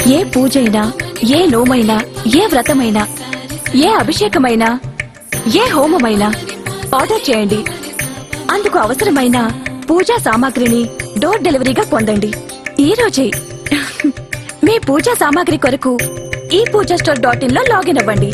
ఏ పూజైనా ఏ నోమైనా ఏ వ్రతమైనా ఏ అభిషేకమైనా ఏ హోమమైనా ఆర్డర్ చేయండి అందుకు అవసరమైన పూజా సామాగ్రిని డోర్ డెలివరీగా పొందండి ఈ రోజే మీ పూజా సామాగ్రి కొరకు ఈ పూజా స్టోర్ డాట్ ఇన్ లో లాగిన్ అవ్వండి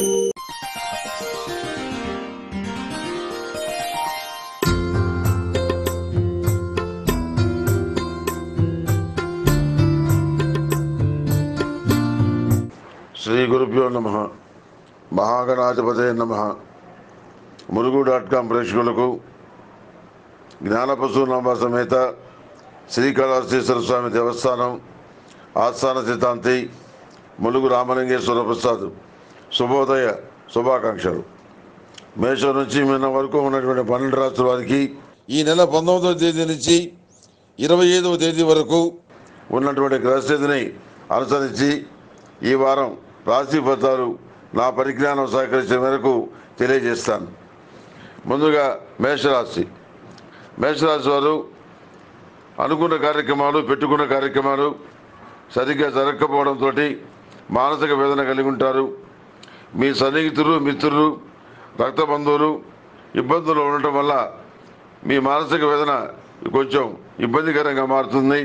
శ్రీ గురుభ్యో నమ మహాగణాధిపతే నమ మురుగు డాట్ కాం ప్రేక్షకులకు జ్ఞానపశునామ సమేత శ్రీకాళహస్తీశ్వర స్వామి దేవస్థానం ఆస్థాన సిద్ధాంతి ములుగు రామలింగేశ్వర ప్రసాద్ శుభోదయ శుభాకాంక్షలు మేషం నుంచి నిన్న వరకు ఉన్నటువంటి పన్నెండు రాష్ట్రాల వారికి ఈ నెల పంతొమ్మిదవ తేదీ నుంచి ఇరవై ఐదవ తేదీ వరకు ఉన్నటువంటి గ్రహస్థితిని అనుసరించి ఈ వారం రాశి ఫలితాలు నా పరిజ్ఞానం సహకరించిన మేరకు తెలియజేస్తాను ముందుగా మేషరాశి మేషరాశి వారు అనుకున్న కార్యక్రమాలు పెట్టుకున్న కార్యక్రమాలు సరిగ్గా జరగకపోవడంతో మానసిక వేదన కలిగి ఉంటారు మీ సన్నిహితులు మిత్రులు రక్త బంధువులు ఇబ్బందులు ఉండటం వల్ల మీ మానసిక వేదన కొంచెం ఇబ్బందికరంగా మారుతుంది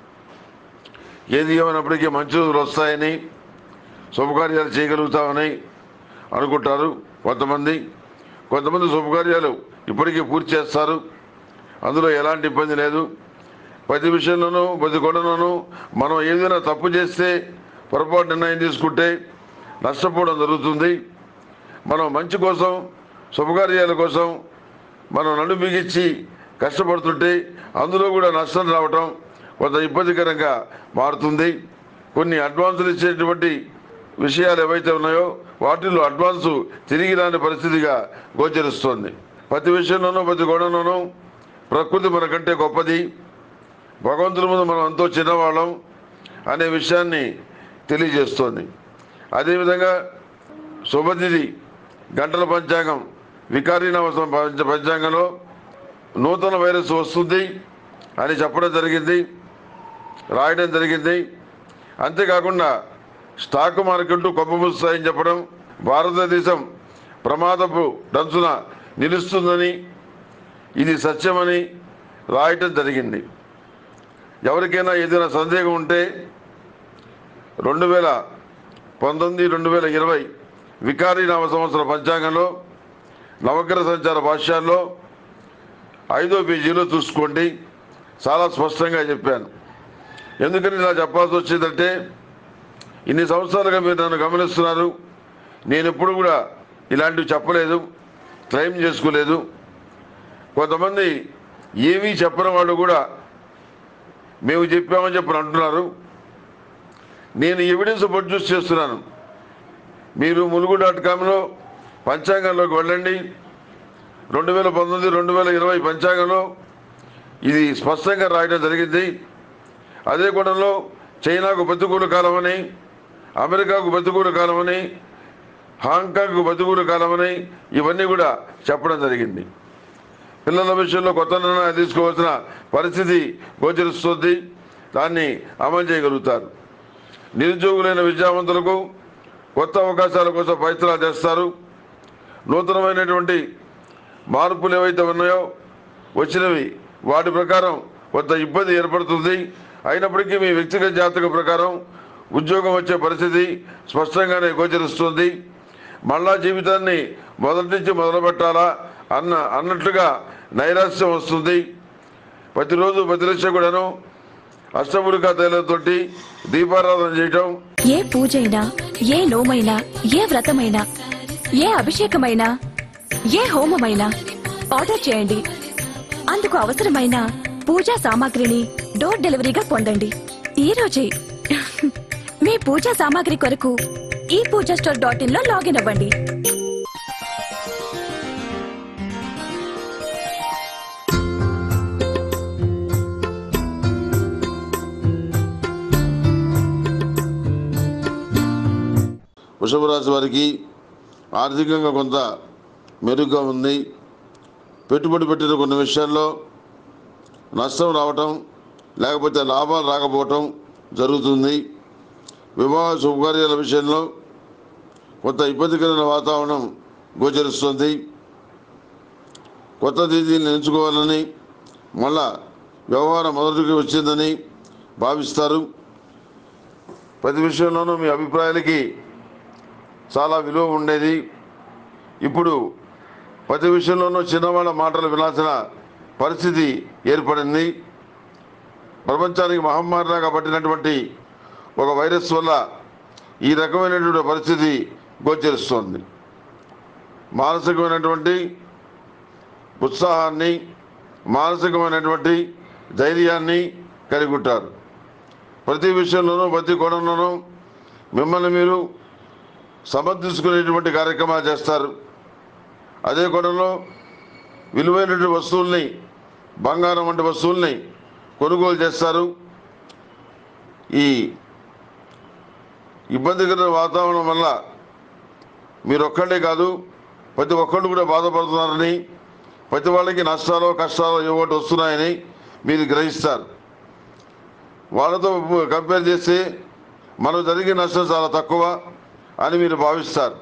ఏది ఏమైనప్పటికీ మంచి రోజులు వస్తాయని శుభకార్యాలు చేయగలుగుతామని అనుకుంటారు కొంతమంది కొంతమంది శుభకార్యాలు ఇప్పటికీ పూర్తి చేస్తారు అందులో ఎలాంటి ఇబ్బంది లేదు ప్రతి విషయంలోనూ ప్రతి కొండలోనూ మనం ఏదైనా తప్పు చేస్తే పొరపాటు నిర్ణయం తీసుకుంటే నష్టపోవడం జరుగుతుంది మనం మంచి కోసం శుభకార్యాల కోసం మనం నడుము బిగించి కష్టపడుతుంటే అందులో కూడా నష్టం రావటం కొంత ఇబ్బందికరంగా మారుతుంది కొన్ని అడ్వాన్సులు ఇచ్చేటువంటి విషయాలు ఏవైతే ఉన్నాయో వాటిల్లో అడ్వాన్సు తిరిగి రాని పరిస్థితిగా గోచరిస్తోంది ప్రతి విషయంలోనూ ప్రతి గొడవలోనూ ప్రకృతి మనకంటే గొప్పది భగవంతుని ముందు మనం ఎంతో చిన్నవాళ్ళం అనే విషయాన్ని తెలియజేస్తోంది అదేవిధంగా శుభతిథి గంటల పంచాంగం వికారీనామ పంచ- పంచాంగంలో నూతన వైరస్ వస్తుంది అని చెప్పడం జరిగింది రాయడం జరిగింది అంతేకాకుండా స్టాక్ మార్కెట్లు కొప్పముస్తాయని చెప్పడం భారతదేశం ప్రమాదపు డంచున నిలుస్తుందని ఇది సత్యమని రాయటం జరిగింది ఎవరికైనా ఏదైనా సందేహం ఉంటే రెండు వేల పంతొమ్మిది రెండు వేల ఇరవై వికారీ నామ సంవత్సర పంచాంగంలో నవగ్రహ సంచార భాష్యాల్లో ఐదో పేజీలో చూసుకోండి చాలా స్పష్టంగా చెప్పాను ఎందుకని ఇలా చెప్పాల్సి వచ్చిందంటే ఇన్ని సంవత్సరాలుగా మీరు నన్ను గమనిస్తున్నారు నేను ఎప్పుడు కూడా ఇలాంటివి చెప్పలేదు క్లెయిమ్ చేసుకోలేదు కొంతమంది ఏమీ చెప్పని వాళ్ళు కూడా మేము చెప్పామని చెప్పని అంటున్నారు నేను ఎవిడెన్స్ ప్రొడ్యూస్ చేస్తున్నాను మీరు ములుగు డాట్ కామ్లో పంచాంగంలోకి వెళ్ళండి రెండు వేల పంతొమ్మిది రెండు వేల ఇరవై పంచాంగంలో ఇది స్పష్టంగా రాయడం జరిగింది అదే కోణంలో చైనాకు ప్రతికూల కాలమని అమెరికాకు ప్రతికూల కాలమని హాంకాంగ్కు ప్రతికూల కాలమని ఇవన్నీ కూడా చెప్పడం జరిగింది పిల్లల విషయంలో కొత్త నిర్ణయాలు తీసుకోవాల్సిన పరిస్థితి గోచరిస్తుంది దాన్ని అమలు చేయగలుగుతారు నిరుద్యోగులైన విద్యావంతులకు కొత్త అవకాశాల కోసం ప్రయత్నాలు చేస్తారు నూతనమైనటువంటి మార్పులు ఏవైతే ఉన్నాయో వచ్చినవి వాటి ప్రకారం కొంత ఇబ్బంది ఏర్పడుతుంది అయినప్పటికీ మీ వ్యక్తిగత జాతక ప్రకారం ఉద్యోగం వచ్చే పరిస్థితి స్పష్టంగానే గోచరిస్తుంది మళ్ళా జీవితాన్ని మొదటి నుంచి మొదలు పెట్టాలా అన్న అన్నట్లుగా నైరాశ్యం వస్తుంది ప్రతిరోజు ప్రతిరక్ష కూడాను అష్టముడికా తైలంతోటి దీపారాధన చేయటం ఏ పూజైనా ఏ నోమైనా ఏ వ్రతమైనా ఏ అభిషేకమైనా ఏ హోమమైనా ఆర్డర్ చేయండి అందుకు అవసరమైన పూజా సామాగ్రిని డోర్ డెలివరీగా పొందండి ఈ రోజే మీ పూజా సామాగ్రి కొరకు ఈ పూజా స్టోర్ డాట్ ఇన్ లో లాగిన్ అవ్వండి వృషభ రాశి వారికి ఆర్థికంగా కొంత మెరుగ్గా ఉంది పెట్టుబడి పెట్టిన కొన్ని విషయాల్లో నష్టం రావటం లేకపోతే లాభాలు రాకపోవటం జరుగుతుంది వివాహ శుభకార్యాల విషయంలో కొంత ఇబ్బందికరమైన వాతావరణం గోచరిస్తుంది కొత్త తేదీలను ఎంచుకోవాలని మళ్ళా వ్యవహారం మొదటికి వచ్చిందని భావిస్తారు ప్రతి విషయంలోనూ మీ అభిప్రాయాలకి చాలా విలువ ఉండేది ఇప్పుడు ప్రతి విషయంలోనూ చిన్నవాళ్ళ మాటలు వినాల్సిన పరిస్థితి ఏర్పడింది ప్రపంచానికి మహమ్మారిలాగా పట్టినటువంటి ఒక వైరస్ వల్ల ఈ రకమైనటువంటి పరిస్థితి గోచరిస్తోంది మానసికమైనటువంటి ఉత్సాహాన్ని మానసికమైనటువంటి ధైర్యాన్ని కలిగి ఉంటారు ప్రతి విషయంలోనూ ప్రతి కోణంలోనూ మిమ్మల్ని మీరు సమర్థించుకునేటువంటి కార్యక్రమాలు చేస్తారు అదే కోణంలో విలువైనటువంటి వస్తువుల్ని బంగారం వంటి వస్తువుల్ని కొనుగోలు చేస్తారు ఈ ఇబ్బందికర వాతావరణం వల్ల మీరు ఒక్కళ్ళే కాదు ప్రతి ఒక్కళ్ళు కూడా బాధపడుతున్నారని ప్రతి వాళ్ళకి నష్టాలు కష్టాలు ఏవో ఒకటి వస్తున్నాయని మీరు గ్రహిస్తారు వాళ్ళతో కంపేర్ చేస్తే మనకు జరిగే నష్టం చాలా తక్కువ అని మీరు భావిస్తారు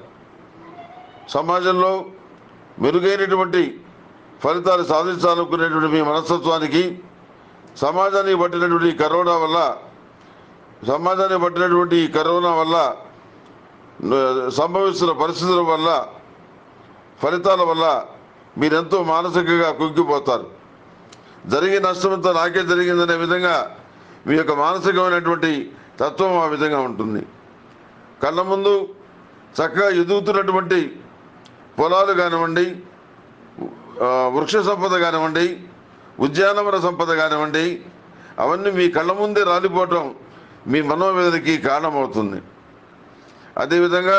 సమాజంలో మెరుగైనటువంటి ఫలితాలు సాధించాలనుకునేటువంటి మీ మనస్తత్వానికి సమాజానికి పట్టినటువంటి ఈ కరోనా వల్ల సమాజానికి పట్టినటువంటి ఈ కరోనా వల్ల న- సంభవిస్తున్న పరిస్థితుల వల్ల ఫలితాల వల్ల మీరెంతో మానసికంగా కుంగిపోతారు జరిగే నష్టమంతా నాకే జరిగిందనే విధంగా మీ యొక్క మానసికమైనటువంటి తత్వం ఆ విధంగా ఉంటుంది కళ్ళ ముందు చక్కగా ఎదుగుతున్నటువంటి పొలాలు కానివ్వండి ఆ, వృక్ష సంపద కానివ్వండి ఉద్యానవన సంపద కానివ్వండి అవన్నీ మీ కళ్ళ ముందే రాలిపోవటం మీ మనోవేదనకి కారణమవుతుంది అదేవిధంగా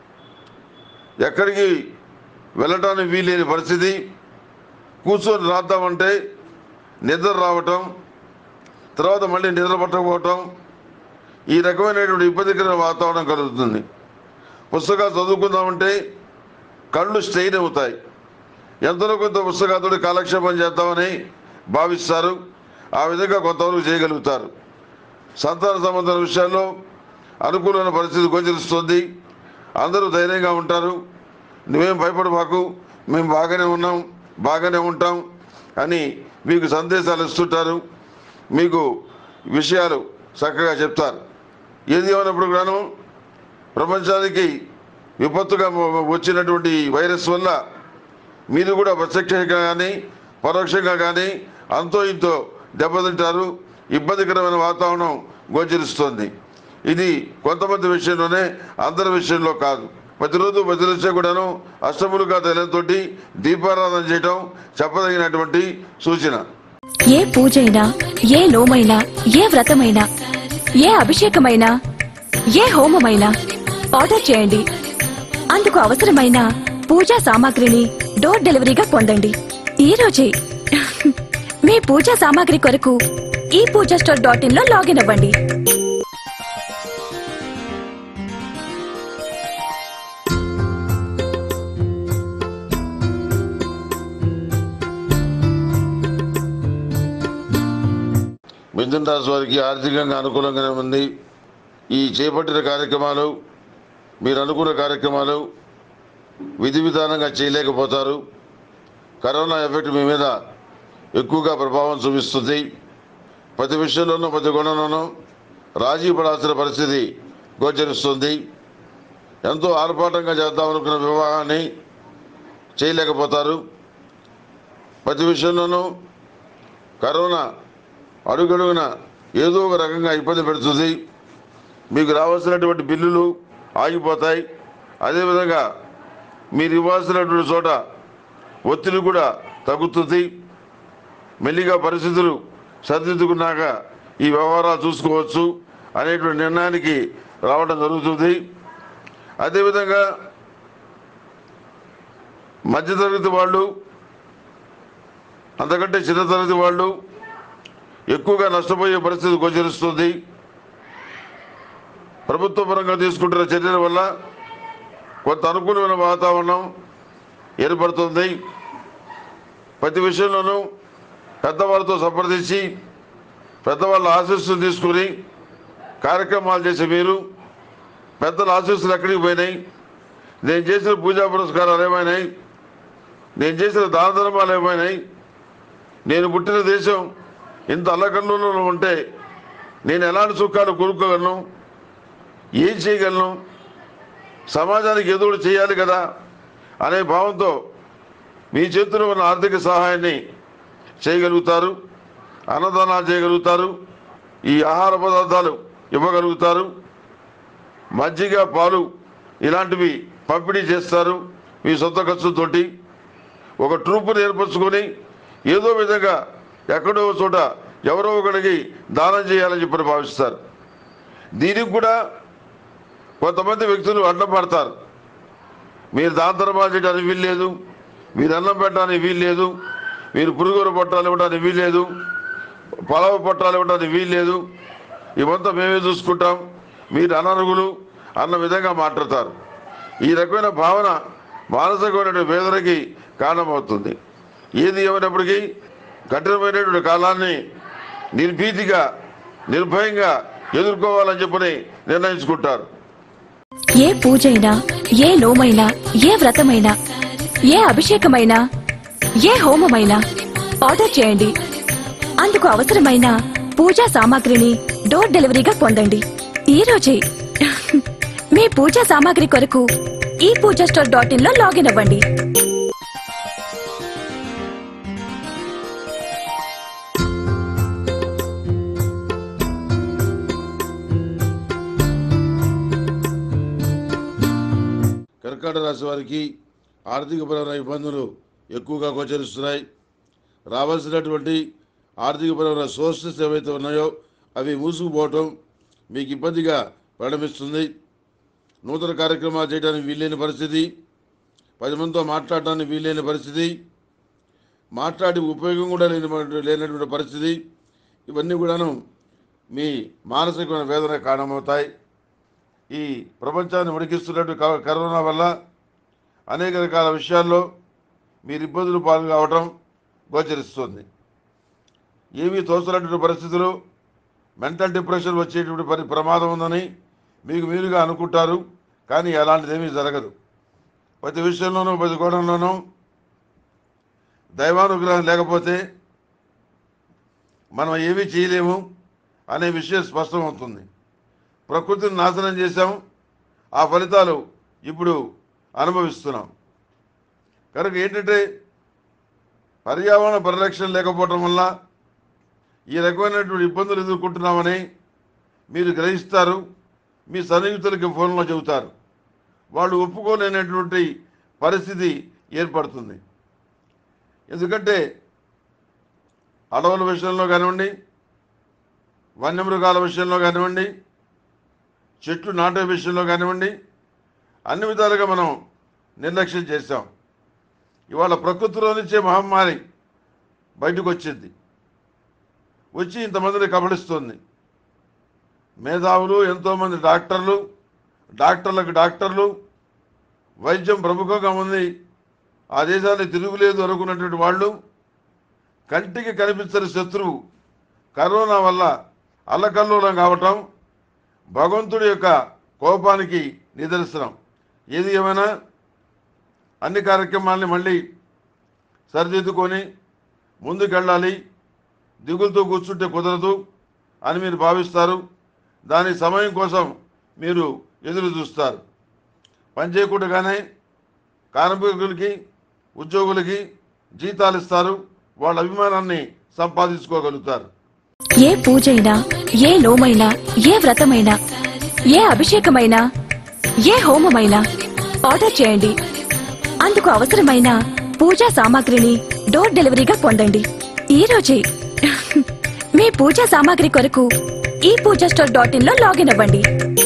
ఎక్కడికి వెళ్ళటానికి వీలేని పరిస్థితి కూర్చొని రాద్దామంటే నిద్ర రావటం తర్వాత మళ్ళీ నిద్ర పట్టకపోవటం ఈ రకమైనటువంటి ఇబ్బందికరమైన వాతావరణం కలుగుతుంది పుస్తకాలు చదువుకుందామంటే కళ్ళు స్ట్రెయిన్ అవుతాయి ఎంతలో కొంత పుస్తకాలతో కాలక్షేపం చేద్దామని భావిస్తారు ఆ విధంగా కొంతవరకు చేయగలుగుతారు సంతాన సంబంధం విషయాల్లో అనుకూలమైన పరిస్థితి గోచరిస్తుంది అందరూ ధైర్యంగా ఉంటారు నువ్వేం భయపడబాకు మేము బాగానే ఉన్నాం బాగానే ఉంటాం అని మీకు సందేశాలు ఇస్తుంటారు మీకు విషయాలు చక్కగా చెప్తారు ఏది ఏమైనప్పుడు కూడాను ప్రపంచానికి విపత్తుగా మ- వచ్చినటువంటి ఈ వైరస్ వల్ల మీరు కూడా ప్రత్యక్షంగా కానీ పరోక్షంగా కానీ అంతో ఇంతో దెబ్బతింటారు ఇబ్బందికరమైన వాతావరణం గోచరిస్తోంది ఇది కొంతమంది విషయంలోనే అందరి విషయంలో కాదు ప్రతిరోజు ప్రతిరోజు కూడాను అష్టములుగా తైలంతోటి దీపారాధన చేయటం చెప్పదగినటువంటి సూచన ఏ పూజైనా ఏ నోమైనా ఏ వ్రతమైనా ఏ అభిషేకమైనా ఏ హోమమైనా ఆర్డర్ చేయండి అందుకు అవసరమైన పూజా సామాగ్రిని డోర్ డెలివరీగా పొందండి ఈ రోజే మీ పూజా సామాగ్రి కొరకు ఈ పూజా స్టోర్ డాట్ ఇన్ లో లాగిన్ అవ్వండి మిథున రాశి వారికి ఆర్థికంగా అనుకూలంగానే ఉంది ఈ చేపట్టిన కార్యక్రమాలు మీరు అనుకున్న కార్యక్రమాలు విధి విధానంగా చేయలేకపోతారు కరోనా ఎఫెక్ట్ మీ మీద ఎక్కువగా ప్రభావం చూపిస్తుంది ప్రతి విషయంలోనూ ప్రతి గుణంలోనూ రాజీ పడాల్సిన పరిస్థితి గోచరిస్తుంది ఎంతో ఆర్భాటంగా చేద్దామనుకున్న వివాహాన్ని చేయలేకపోతారు ప్రతి విషయంలోనూ కరోనా అడుగడుగున ఏదో ఒక రకంగా ఇబ్బంది పెడుతుంది మీకు రావాల్సినటువంటి బిల్లులు ఆగిపోతాయి అదేవిధంగా మీరు ఇవ్వాల్సినటువంటి చోట ఒత్తిడి కూడా తగ్గుతుంది మెల్లిగా పరిస్థితులు సరిదిద్దుకున్నాక ఈ వ్యవహారాలు చూసుకోవచ్చు అనేటువంటి నిర్ణయానికి రావడం జరుగుతుంది అదేవిధంగా మధ్యతరగతి వాళ్ళు అంతకంటే చిన్న తరగతి వాళ్ళు ఎక్కువగా నష్టపోయే పరిస్థితి గోచరిస్తుంది ప్రభుత్వ పరంగా తీసుకుంటున్న చర్యల వల్ల కొంత అనుకూలమైన వాతావరణం ఏర్పడుతుంది ప్రతి విషయంలోనూ పెద్దవాళ్ళతో సంప్రదించి పెద్దవాళ్ళ ఆశీస్సులు తీసుకుని కార్యక్రమాలు చేసే మీరు పెద్దల ఆశీస్సులు ఎక్కడికి పోయినాయి నేను చేసిన పూజా పురస్కారాలు ఏమైనాయి నేను చేసిన దాన ధర్మాలు ఏమైనాయి నేను పుట్టిన దేశం ఇంత అల్లకల్లోలో ఉంటే నేను ఎలాంటి సుఖాలు కోరుకోగలను ఏం చేయగలను సమాజానికి ఏదో ఒకటి చేయాలి కదా అనే భావంతో మీ చేతిలో ఉన్న ఆర్థిక సహాయాన్ని చేయగలుగుతారు అన్నదానాలు చేయగలుగుతారు ఈ ఆహార పదార్థాలు ఇవ్వగలుగుతారు మజ్జిగ పాలు ఇలాంటివి పంపిణీ చేస్తారు మీ సొంత ఖర్చుతోటి ఒక ట్రూపును ఏర్పరచుకొని ఏదో విధంగా ఎక్కడో ఒక చోట ఎవరో ఒకరికి దానం చేయాలని చెప్పి భావిస్తారు దీనికి కూడా కొంతమంది వ్యక్తులు అడ్డం పడతారు మీరు దాంతరమా చేయడానికి వీల్లేదు మీరు అన్నం పెట్టడానికి వీల్లేదు మీరు పురుగురు పట్టాలు ఇవ్వడానికి వీల్లేదు పొలవ పట్టాలు ఇవ్వడానికి వీల్లేదు ఇవంతా మేమే చూసుకుంటాం మీరు అనర్హులు అన్న విధంగా మాట్లాడతారు ఈ రకమైన భావన మానసికమైన వేదనకి కారణమవుతుంది ఏది ఏమైనప్పటికీ కఠినమైనటువంటి కాలాన్ని నిర్భీతిగా నిర్భయంగా ఎదుర్కోవాలని చెప్పని నిర్ణయించుకుంటారు ఏ పూజైనా ఏ నోమైనా ఏ వ్రతమైనా ఏ అభిషేకమైనా ఏ హోమమైనా ఆర్డర్ చేయండి అందుకు అవసరమైన పూజా సామాగ్రిని డోర్ డెలివరీగా పొందండి ఈ రోజే మీ పూజా సామాగ్రి కొరకు ఈ పూజా స్టోర్ డాట్ ఇన్ లో లాగిన్ అవ్వండి కర్కాటక రాశి వారికి ఆర్థికపరమైన ఇబ్బందులు ఎక్కువగా గోచరిస్తున్నాయి రావాల్సినటువంటి ఆర్థికపరమైన సోర్సెస్ ఏవైతే ఉన్నాయో అవి మూసుకుపోవటం మీకు ఇబ్బందిగా పరిణమిస్తుంది నూతన కార్యక్రమాలు చేయడానికి వీల్లేని పరిస్థితి పది మందితో మాట్లాడటానికి వీల్లేని పరిస్థితి మాట్లాడి ఉపయోగం కూడా లేని లేనటువంటి పరిస్థితి ఇవన్నీ కూడాను మీ మానసికమైన వేదన కారణమవుతాయి ఈ ప్రపంచాన్ని వణికిస్తున్నట్టు క- కరోనా వల్ల అనేక రకాల విషయాల్లో మీరు ఇబ్బందులు పాలు కావటం గోచరిస్తుంది ఏమీ తోచనటువంటి పరిస్థితులు మెంటల్ డిప్రెషన్ వచ్చేటువంటి పరి ప్రమాదం ఉందని మీకు మీరుగా అనుకుంటారు కానీ అలాంటిదేమీ జరగదు ప్రతి విషయంలోనూ ప్రతి కోణంలోనూ దైవానుగ్రహం లేకపోతే మనం ఏమీ చేయలేము అనే విషయం స్పష్టమవుతుంది ప్రకృతిని నాశనం చేశాం ఆ ఫలితాలు ఇప్పుడు అనుభవిస్తున్నాం కనుక ఏంటంటే పర్యావరణ పరిరక్షణ లేకపోవటం వల్ల ఈ రకమైనటువంటి ఇబ్బందులు ఎదుర్కొంటున్నామని మీరు గ్రహిస్తారు మీ సన్నిహితులకి ఫోన్లో చెబుతారు వాళ్ళు ఒప్పుకోలేనటువంటి పరిస్థితి ఏర్పడుతుంది ఎందుకంటే అడవుల విషయంలో కానివ్వండి వన్యమృగాల విషయంలో కానివ్వండి చెట్లు నాటే విషయంలో కానివ్వండి అన్ని విధాలుగా మనం నిర్లక్ష్యం చేశాం ఇవాళ ప్రకృతిలో నుంచే మహమ్మారి బయటకు వచ్చింది వచ్చి ఇంతమందిని కబళిస్తుంది మేధావులు ఎంతోమంది డాక్టర్లు డాక్టర్లకు డాక్టర్లు వైద్యం ప్రముఖంగా ఉంది ఆ దేశాన్ని తిరుగులేదు అనుకున్నటువంటి వాళ్ళు కంటికి కనిపించని శత్రువు కరోనా వల్ల అల్లకల్లోలం కావటం భగవంతుడి యొక్క కోపానికి నిదర్శనం ఏది ఏమైనా అన్ని కార్యక్రమాల్ని మళ్ళీ సరిదిద్దుకొని ముందుకెళ్ళాలి దిగులతో కూర్చుంటే కుదరదు అని మీరు భావిస్తారు దాని సమయం కోసం మీరు ఎదురు చూస్తారు పని చేయకుండానే కార్మికులకి ఉద్యోగులకి జీతాలు ఇస్తారు వాళ్ళ అభిమానాన్ని సంపాదించుకోగలుగుతారు ఏ పూజైనా ఏ నోమైనా ఏ వ్రతమైనా ఏ అభిషేకమైనా ఏ హోమమైనా ఆర్డర్ చేయండి అందుకు అవసరమైన పూజా సామాగ్రిని డోర్ డెలివరీగా పొందండి ఈ రోజే మీ పూజా సామాగ్రి కొరకు ఈ పూజా స్టోర్ డాట్ ఇన్ లో లాగిన్ అవ్వండి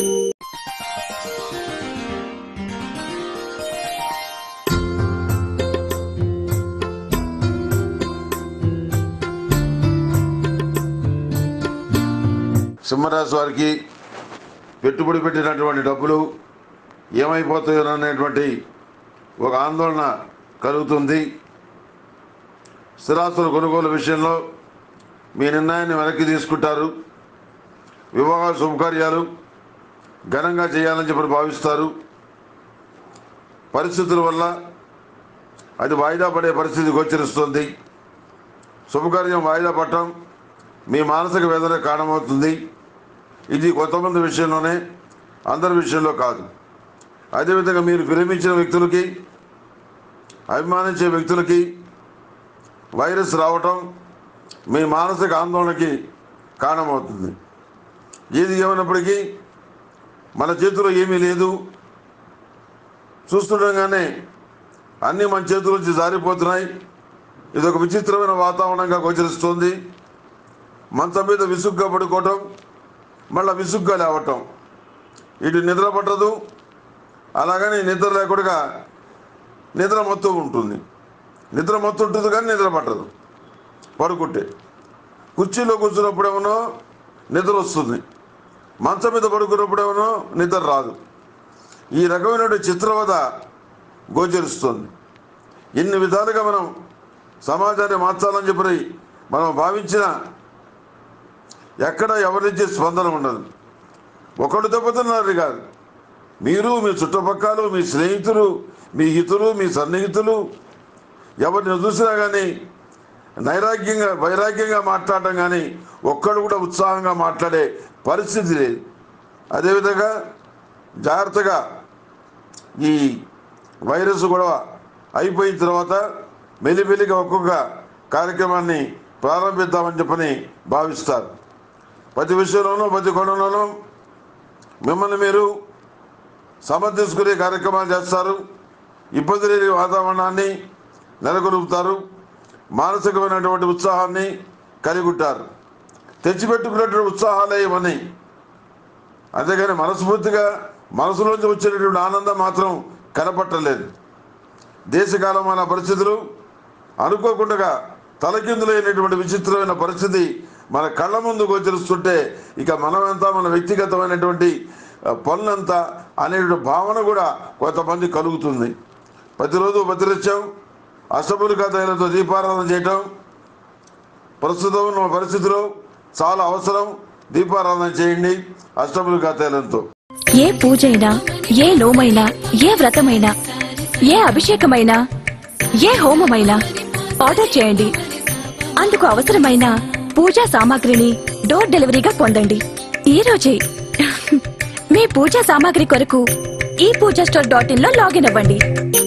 సింహరాశి వారికి పెట్టుబడి పెట్టినటువంటి డబ్బులు ఏమైపోతాయో అనేటువంటి ఒక ఆందోళన కలుగుతుంది స్థిరాస్తుల కొనుగోలు విషయంలో మీ నిర్ణయాన్ని వెనక్కి తీసుకుంటారు వివాహ శుభకార్యాలు ఘనంగా చేయాలని చెప్పి భావిస్తారు పరిస్థితుల వల్ల అది వాయిదా పడే పరిస్థితి గోచరిస్తుంది శుభకార్యం వాయిదా పడటం మీ మానసిక వేదన కారణమవుతుంది ఇది కొంతమంది విషయంలోనే అందరి విషయంలో కాదు అదేవిధంగా మీరు ప్రేమించిన వ్యక్తులకి అభిమానించే వ్యక్తులకి వైరస్ రావటం మీ మానసిక ఆందోళనకి కారణమవుతుంది ఏది ఏమైనప్పటికీ మన చేతిలో ఏమీ లేదు చూస్తుండగానే అన్నీ మన చేతుల నుంచి జారిపోతున్నాయి ఇది ఒక విచిత్రమైన వాతావరణంగా గోచరిస్తుంది మంచం మీద విసుగ్గా పడుకోవటం మళ్ళీ విసుగ్గా లేవటం ఇటు నిద్ర పట్టదు అలాగని నిద్ర లేకుండా నిద్ర మత్తు ఉంటుంది నిద్ర మత్తు ఉంటుంది కానీ నిద్ర పట్టదు పడుకుంటే కుర్చీలో కూర్చున్నప్పుడేమో నిద్ర వస్తుంది మంచం మీద పడుకున్నప్పుడేమో నిద్ర రాదు ఈ రకమైన చిత్రవద గోచరిస్తుంది ఇన్ని విధాలుగా మనం సమాజాన్ని మార్చాలని చెప్పి మనం భావించిన ఎక్కడ ఎవరి నుంచి స్పందన ఉండదు ఒకడు దెబ్బతున్నారు కాదు మీరు మీ చుట్టుపక్కలు మీ స్నేహితులు మీ హితులు మీ సన్నిహితులు ఎవరిని చూసినా కానీ నైరాగ్యంగా వైరాగ్యంగా మాట్లాడటం కానీ ఒక్కడు కూడా ఉత్సాహంగా మాట్లాడే పరిస్థితి లేదు అదేవిధంగా జాగ్రత్తగా ఈ వైరస్ గొడవ అయిపోయిన తర్వాత మెల్లిమెల్లిగా ఒక్కొక్క కార్యక్రమాన్ని ప్రారంభిద్దామని చెప్పని భావిస్తారు ప్రతి విషయంలోనూ ప్రతి కోణంలోనూ మిమ్మల్ని మీరు సమర్థించుకునే కార్యక్రమాలు చేస్తారు ఇబ్బంది లేని వాతావరణాన్ని నెలకొల్పుతారు మానసికమైనటువంటి ఉత్సాహాన్ని కలిగి ఉంటారు తెచ్చిపెట్టుకున్నటువంటి ఉత్సాహాలే ఇవన్నీ అంతేగాని మనస్ఫూర్తిగా మనసులోంచి వచ్చేటటువంటి ఆనందం మాత్రం కనపట్టలేదు దేశకాలమైన పరిస్థితులు అనుకోకుండా తలకిందులైనటువంటి విచిత్రమైన పరిస్థితి మన కళ్ళ ముందు గోచరిస్తుంటే ఇక మనమంతా మన వ్యక్తిగతమైనటువంటి ఆ, పనులంతా అనేటువంటి భావన కూడా కొంతమంది కలుగుతుంది ప్రతిరోజు ప్రతినిత్యం అష్టములికా తైలతో దీపారాధన చేయటం ప్రస్తుతం ఉన్న పరిస్థితిలో చాలా అవసరం దీపారాధన చేయండి అష్టములికా తైలంతో ఏ పూజైనా ఏ నోమైనా ఏ వ్రతమైనా ఏ అభిషేకమైనా ఏ హోమమైనా ఆర్డర్ చేయండి అందుకు అవసరమైన పూజా సామాగ్రిని డోర్ డెలివరీగా పొందండి ఈ రోజే మీ పూజా సామాగ్రి కొరకు ఈ పూజా స్టోర్ డాట్ ఇన్ లో లాగిన్ అవ్వండి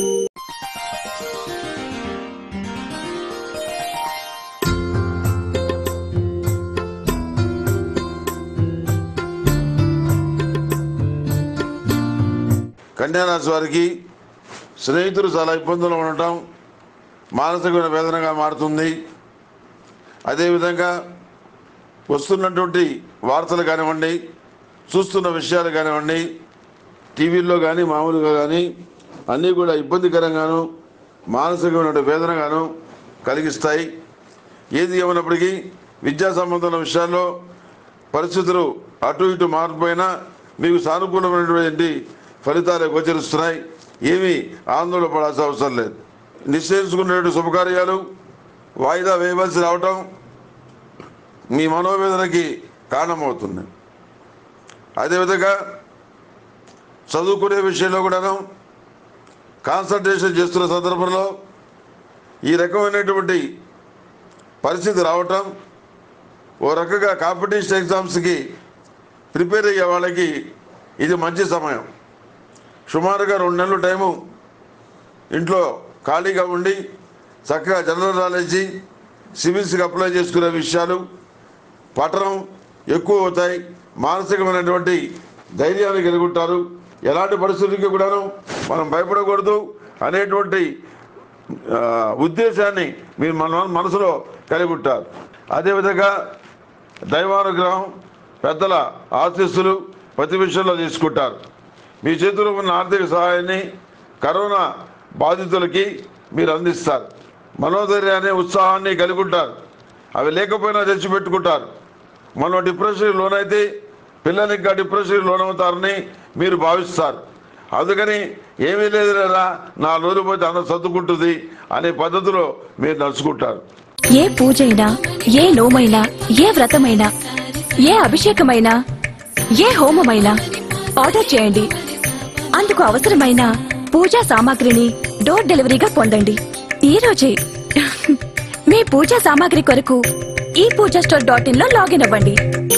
కన్యారాశి వారికి స్నేహితులు చాలా ఇబ్బందులు ఉండటం మానసికమైన వేదనగా మారుతుంది అదేవిధంగా వస్తున్నటువంటి వార్తలు కానివ్వండి చూస్తున్న విషయాలు కానివ్వండి టీవీల్లో కానీ మామూలుగా కానీ అన్నీ కూడా ఇబ్బందికరంగాను మానసికమైన వేదనగాను కలిగిస్తాయి ఏది ఏమైనప్పటికీ విద్యా సంబంధమైన విషయాల్లో పరిస్థితులు అటు ఇటు మారిపోయినా మీకు సానుకూలమైనటువంటి ఫలితాలు గోచరిస్తున్నాయి ఏమీ ఆందోళన పడాల్సిన అవసరం లేదు నిశ్చయించుకున్నటువంటి శుభకార్యాలు వాయిదా వేయవలసి రావటం మీ మనోవేదనకి కారణమవుతుంది అదేవిధంగా చదువుకునే విషయంలో కూడాను కాన్సన్ట్రేషన్ చేస్తున్న సందర్భంలో ఈ రకమైనటువంటి పరిస్థితి రావటం ఓ రకంగా కాంపిటీషన్ ఎగ్జామ్స్కి ప్రిపేర్ అయ్యే వాళ్ళకి ఇది మంచి సమయం సుమారుగా రెండు నెలల టైము ఇంట్లో ఖాళీగా ఉండి చక్కగా జనరల్ నాలెడ్జి సివిల్స్కి అప్లై చేసుకునే విషయాలు పఠనం ఎక్కువ అవుతాయి మానసికమైనటువంటి ధైర్యాన్ని కలిగి ఉంటారు ఎలాంటి పరిస్థితులకి కూడాను మనం భయపడకూడదు అనేటువంటి ఆ, ఉద్దేశాన్ని మీరు మన మనసులో కలిగి ఉంటారు అదేవిధంగా దైవానుగ్రహం పెద్దల ఆశీస్సులు ప్రతి విషయంలో తీసుకుంటారు మీ చేతిలో ఉన్న ఆర్థిక సహాయాన్ని కరోనా బాధితులకి మీరు అందిస్తారు మనోధైర్యాన్ని ఉత్సాహాన్ని కలిగి ఉంటారు అవి లేకపోయినా తెచ్చిపెట్టుకుంటారు మనం డిప్రెషన్ లోనైతే పిల్లలు ఇంకా డిప్రెషన్ లోనవుతారని మీరు భావిస్తారు అందుకని ఏమీ లేదు లేదా నా రోజు పోతే అందరూ సర్దుకుంటుంది అనే పద్ధతిలో మీరు నడుచుకుంటారు ఏ పూజైనా ఏ నోమైనా ఏ వ్రతమైనా ఏ అభిషేకమైనా ఏ హోమమైనా ఆర్డర్ చేయండి అందుకు అవసరమైన పూజా సామాగ్రిని డోర్ డెలివరీగా పొందండి ఈ రోజే మీ పూజా సామాగ్రి కొరకు ఈ పూజా స్టోర్ డాట్ ఇన్ లో లాగిన్ అవ్వండి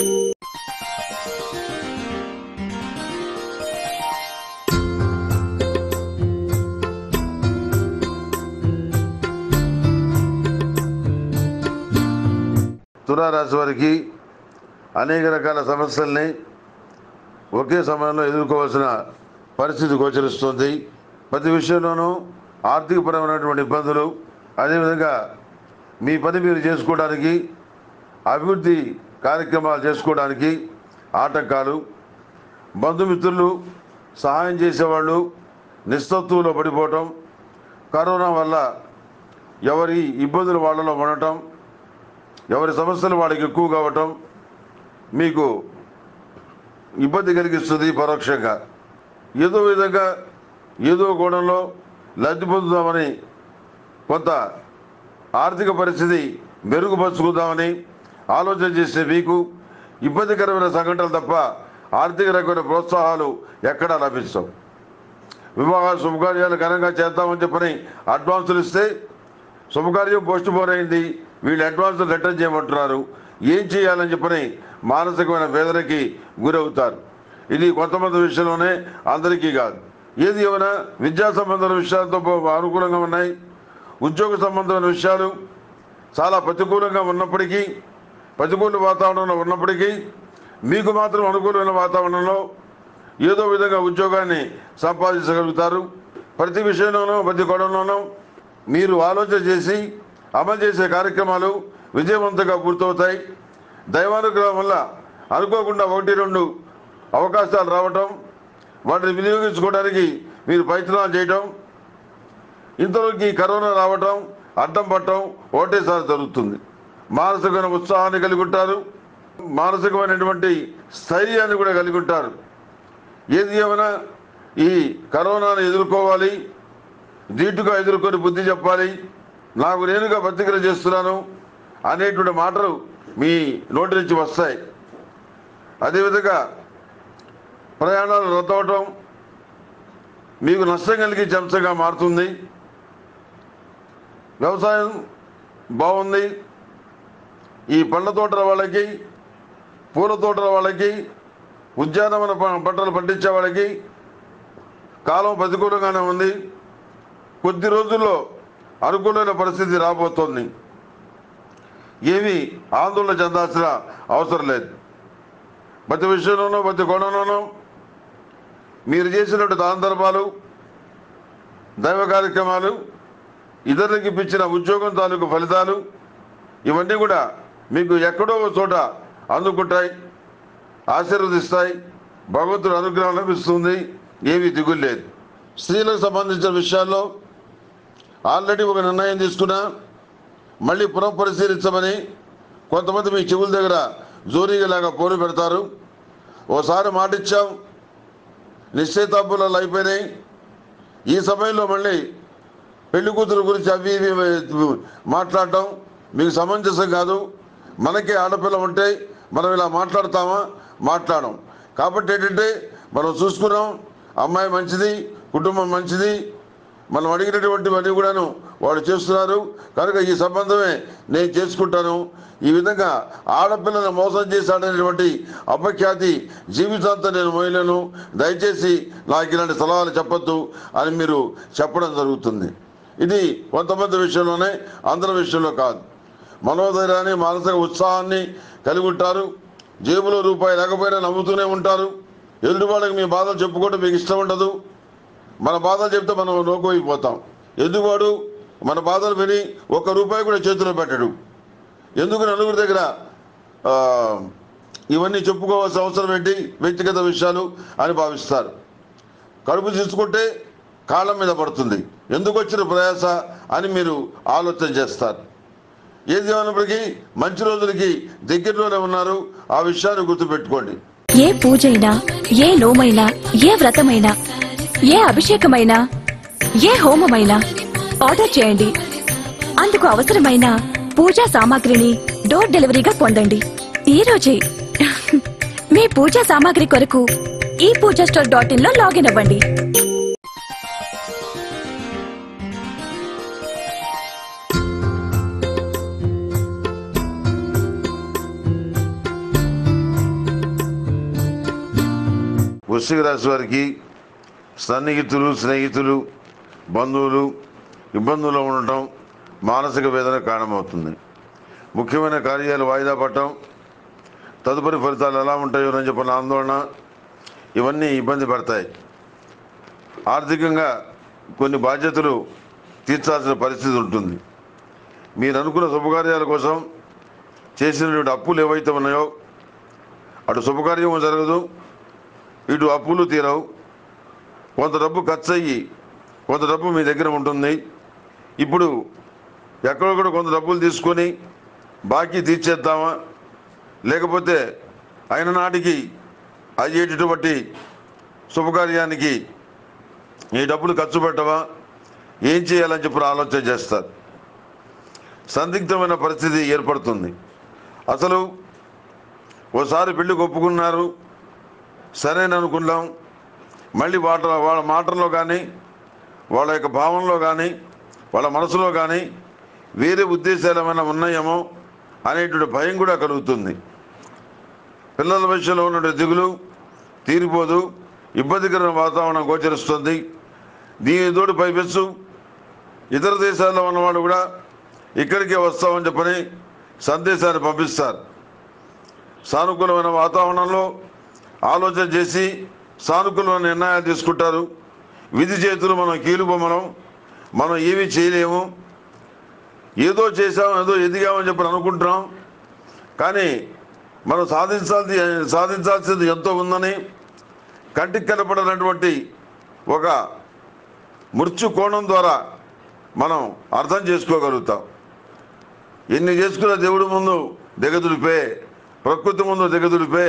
తులారాశి వారికి అనేక రకాల సమస్యల్ని ఒకే సమయంలో ఎదుర్కోవాల్సిన పరిస్థితి గోచరిస్తుంది ప్రతి విషయంలోనూ ఆర్థికపరమైనటువంటి ఇబ్బందులు అదేవిధంగా మీ పని మీరు చేసుకోవడానికి అభివృద్ధి కార్యక్రమాలు చేసుకోవడానికి ఆటంకాలు బంధుమిత్రులు సహాయం చేసేవాళ్ళు నిస్తత్వంలో పడిపోవటం కరోనా వల్ల ఎవరి ఇబ్బందులు వాళ్ళలో ఉండటం ఎవరి సమస్యలు వాళ్ళకి ఎక్కువ కావటం మీకు ఇబ్బంది కలిగిస్తుంది పరోక్షంగా ఏదో విధంగా ఏదో కోణంలో లబ్ధి పొందుదామని కొంత ఆర్థిక పరిస్థితి మెరుగుపరుచుకుందామని ఆలోచన చేసే మీకు ఇబ్బందికరమైన సంఘటనలు తప్ప ఆర్థిక రకమైన ప్రోత్సాహాలు ఎక్కడా లభిస్తాం వివాహాలు శుభకార్యాలు ఘనంగా చేద్దామని చెప్పని అడ్వాన్సులు ఇస్తే శుభకార్యం పోస్ట్ పోన్ అయింది వీళ్ళు అడ్వాన్స్ రిటర్న్ చేయమంటున్నారు ఏం చేయాలని చెప్పని మానసికమైన వేదనకి గురవుతారు ఇది కొంతమంది విషయంలోనే అందరికీ కాదు ఏది ఏమైనా విద్యా సంబంధమైన విషయాలతో పో- అనుకూలంగా ఉన్నాయి ఉద్యోగ సంబంధమైన విషయాలు చాలా ప్రతికూలంగా ఉన్నప్పటికీ ప్రతికూల వాతావరణంలో ఉన్నప్పటికీ మీకు మాత్రం అనుకూలమైన వాతావరణంలో ఏదో విధంగా ఉద్యోగాన్ని సంపాదించగలుగుతారు ప్రతి విషయంలోనూ ప్రతి కోణంలోనూ మీరు ఆలోచన చేసి అమలు చేసే కార్యక్రమాలు విజయవంతంగా పూర్తవుతాయి దైవానుగ్రహం వల్ల అనుకోకుండా ఒకటి రెండు అవకాశాలు రావటం వాటిని వినియోగించుకోవడానికి మీరు ప్రయత్నాలు చేయటం ఇంతలోకి కరోనా రావటం అడ్డం పట్టడం ఒకటేసారి జరుగుతుంది మానసికమైన ఉత్సాహాన్ని కలిగి ఉంటారు మానసికమైనటువంటి స్థైర్యాన్ని కూడా కలిగి ఉంటారు ఏది ఏమైనా ఈ కరోనాను ఎదుర్కోవాలి ధీటుగా ఎదుర్కొని బుద్ధి చెప్పాలి నాకు నేనుగా ప్రతిక్రియ చేస్తున్నాను అనేటువంటి మాటలు మీ నోటి నుంచి వస్తాయి అదేవిధంగా ప్రయాణాలు రద్దవటం మీకు నష్టం కలిగించే అంశంగా మారుతుంది వ్యవసాయం బాగుంది ఈ పండ్ల తోటల వాళ్ళకి పూల తోటల వాళ్ళకి ఉద్యానవన ప- పంటలు పండించే వాళ్ళకి కాలం ప్రతికూలంగానే ఉంది కొద్ది రోజుల్లో అనుకూలమైన పరిస్థితి రాబోతోంది ఏమీ ఆందోళన చెందాల్సిన అవసరం లేదు ప్రతి విషయంలోనూ ప్రతి కోణంలోనూ మీరు చేసినట్టు దాన ధర్మాలు దైవ కార్యక్రమాలు ఇతరులకు ఇప్పించిన ఉద్యోగం తాలూకు ఫలితాలు ఇవన్నీ కూడా మీకు ఎక్కడో ఒక చోట అందుకుంటాయి ఆశీర్వదిస్తాయి భగవంతుడు అనుగ్రహం లభిస్తుంది ఏమీ దిగులు లేదు స్త్రీలకు సంబంధించిన విషయాల్లో ఆల్రెడీ ఒక నిర్ణయం తీసుకున్నా మళ్ళీ పునఃపరిశీలించమని కొంతమంది మీ చెవుల దగ్గర జోరీగలాగా పోరు పెడతారు ఓసారి మాటిచ్చాం నిశ్చయితాంబులాలు అయిపోయినాయి ఈ సమయంలో మళ్ళీ పెళ్లి కూతురు గురించి అవి ఇవి మాట్లాడటం మీకు సమంజసం కాదు మనకే ఆడపిల్ల ఉంటే మనం ఇలా మాట్లాడతామా మాట్లాడం కాబట్టి ఏంటంటే మనం చూసుకున్నాం అమ్మాయి మంచిది కుటుంబం మంచిది మనం అడిగినటువంటివన్నీ కూడాను వాడు చేస్తున్నారు కనుక ఈ సంబంధమే నేను చేసుకుంటాను ఈ విధంగా ఆడపిల్లను మోసం చేశాడనేటువంటి అపఖ్యాతి జీవితాంతం నేను మోయలేను దయచేసి నాకు ఇలాంటి సలహాలు చెప్పొద్దు అని మీరు చెప్పడం జరుగుతుంది ఇది కొంతమంది విషయంలోనే అందరి విషయంలో కాదు మనోధైర్యాన్ని మానసిక ఉత్సాహాన్ని కలిగి ఉంటారు జేబులో రూపాయి లేకపోయినా నవ్వుతూనే ఉంటారు ఎదుటి వాళ్ళకి మీ బాధలు చెప్పుకోవడం మీకు ఇష్టం ఉండదు మన బాధలు చెప్తే మనం లోకోయిపోతాం ఎందువాడు మన బాధలు విని ఒక్క రూపాయి కూడా చేతిలో పెట్టడు ఎందుకు నలుగురి దగ్గర ఆ, ఇవన్నీ చెప్పుకోవాల్సిన అవసరం ఏంటి వ్యక్తిగత విషయాలు అని భావిస్తారు కడుపు తీసుకుంటే కాళ్ళ మీద పడుతుంది ఎందుకు వచ్చిన ప్రయాస అని మీరు ఆలోచన చేస్తారు ఏది ఏమైనప్పటికీ మంచి రోజులకి దగ్గరలోనే ఉన్నారు ఆ విషయాన్ని గుర్తుపెట్టుకోండి ఏ పూజైనా ఏ నోమైనా ఏ వ్రతమైనా ఏ అభిషేకమైనా ఏ హోమమైనా ఆర్డర్ చేయండి అందుకు అవసరమైన పూజా సామాగ్రిని డోర్ డెలివరీగా పొందండి ఈ రోజే మీ పూజా సామాగ్రి కొరకు ఈ పూజా స్టోర్ డాట్ ఇన్ లో లాగిన్ అవ్వండి వృశ్చిక రాశి వారికి సన్నిహితులు స్నేహితులు బంధువులు ఇబ్బందుల్లో ఉండటం మానసిక వేదన కారణమవుతుంది ముఖ్యమైన కార్యాలు వాయిదా పడటం తదుపరి ఫలితాలు ఎలా ఉంటాయో అని చెప్పిన ఆందోళన ఇవన్నీ ఇబ్బంది పడతాయి ఆర్థికంగా కొన్ని బాధ్యతలు తీర్చాల్సిన పరిస్థితి ఉంటుంది మీరు అనుకున్న శుభకార్యాల కోసం చేసినటువంటి అప్పులు ఏవైతే ఉన్నాయో అటు శుభకార్యం జరగదు ఇటు అప్పులు తీరవు కొంత డబ్బు ఖర్చు అయ్యి కొంత డబ్బు మీ దగ్గర ఉంటుంది ఇప్పుడు ఎక్కడొక్కడ కొంత డబ్బులు తీసుకొని బాకీ తీర్చేద్దామా లేకపోతే అయిన నాటికి అయ్యేటటువంటి శుభకార్యానికి ఈ డబ్బులు ఖర్చు పెట్టవా ఏం చేయాలని చెప్పి ఆలోచన చేస్తారు సందిగ్ధమైన పరిస్థితి ఏర్పడుతుంది అసలు ఓసారి పెళ్లి ఒప్పుకున్నారు సరేని అనుకున్నాం మళ్ళీ వాట వాళ్ళ మాటల్లో కానీ వాళ్ళ యొక్క భావంలో కానీ వాళ్ళ మనసులో కానీ వేరే ఉద్దేశాలు ఏమైనా ఉన్నాయేమో అనేటువంటి భయం కూడా కలుగుతుంది పిల్లల విషయంలో ఉన్న దిగులు తీరిపోదు ఇబ్బందికరమైన వాతావరణం గోచరిస్తుంది దీని తోడు పైపెచ్చు ఇతర దేశాల్లో ఉన్నవాళ్ళు కూడా ఇక్కడికే వస్తామని చెప్పని సందేశాన్ని పంపిస్తారు సానుకూలమైన వాతావరణంలో ఆలోచన చేసి సానుకూలమైన నిర్ణయాలు తీసుకుంటారు విధి చేతులు మనం కీలుబొమ్మలం మనం ఏమీ చేయలేము ఏదో చేసాం ఏదో ఎదిగామని చెప్పి అనుకుంటున్నాం కానీ మనం సాధించాల్సి సాధించాల్సింది ఎంతో ఉందని కంటికి కనపడినటువంటి ఒక మృత్యు కోణం ద్వారా మనం అర్థం చేసుకోగలుగుతాం ఎన్ని చేసుకున్న దేవుడి ముందు దిగదుడిపే ప్రకృతి ముందు దిగదుడిపే